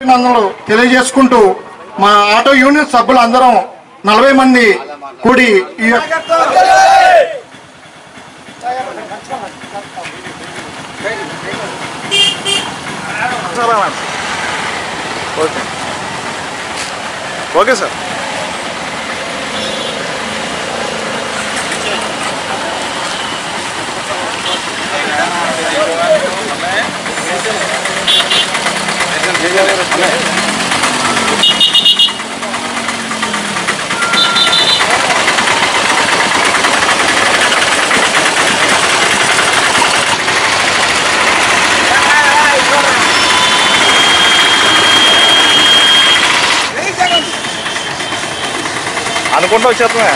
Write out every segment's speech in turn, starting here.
అభినందనలు తెలియజేసుకుంటూ మా ఆటో యూనియన్ సభ్యులు అందరం నలభై మంది కూడి ఈ యొక్క ఓకే ఓకే సార్ అనుకుంటా వచ్చేస్తామే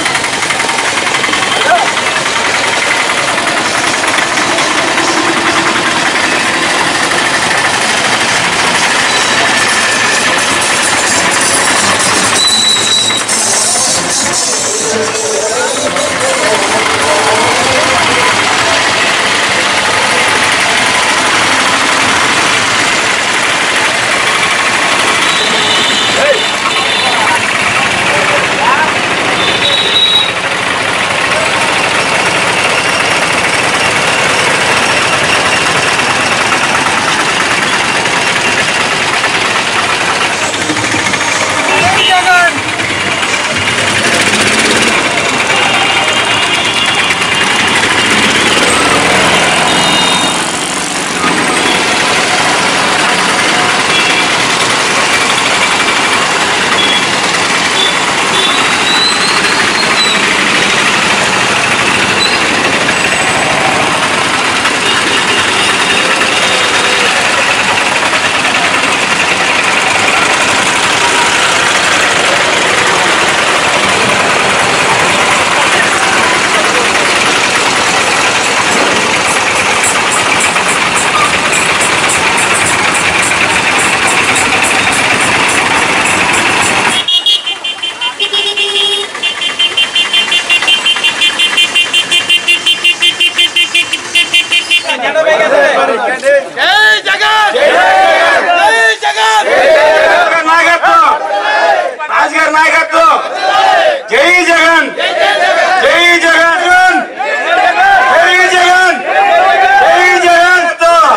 నాయకత్వం రాజుగారి నాయకత్వం జై జగన్ జై జగన్ జై జగన్ జై జగన్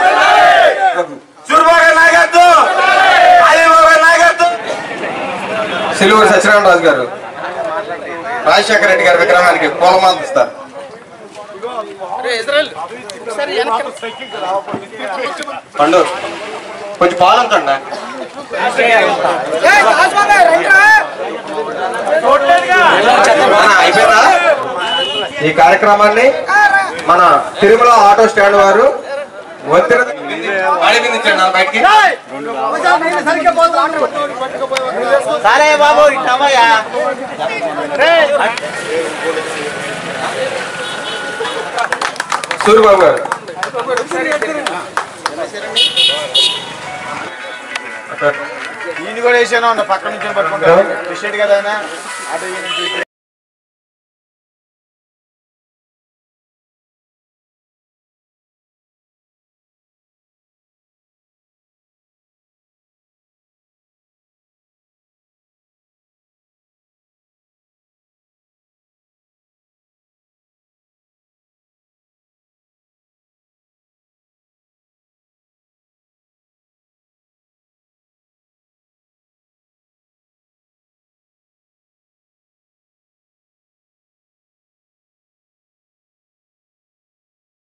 సూర్యబాబు నాయకత్వం ఆదిబాబు గారి నాయకత్వం సిలువూరు సత్యనారాయణరాజు గారు రాజశేఖర రెడ్డి గారి విగ్రహానికి పూలమాల ఇస్తారు పండు కొంచెం పాలం కండి అయిపోయిందా ఈ కార్యక్రమాన్ని మన తిరుమల ఆటో స్టాండ్ వారు ఒత్తిడి అడిగింది బయటికి సరే బాబు ఇట్టమయ్యా సూర్యబాబు గారు ఈయన కూడా వేసాను పక్క నుంచి పట్టుకుంటాను కదా ఆయన అటు ఈయన నుంచి ఇటు.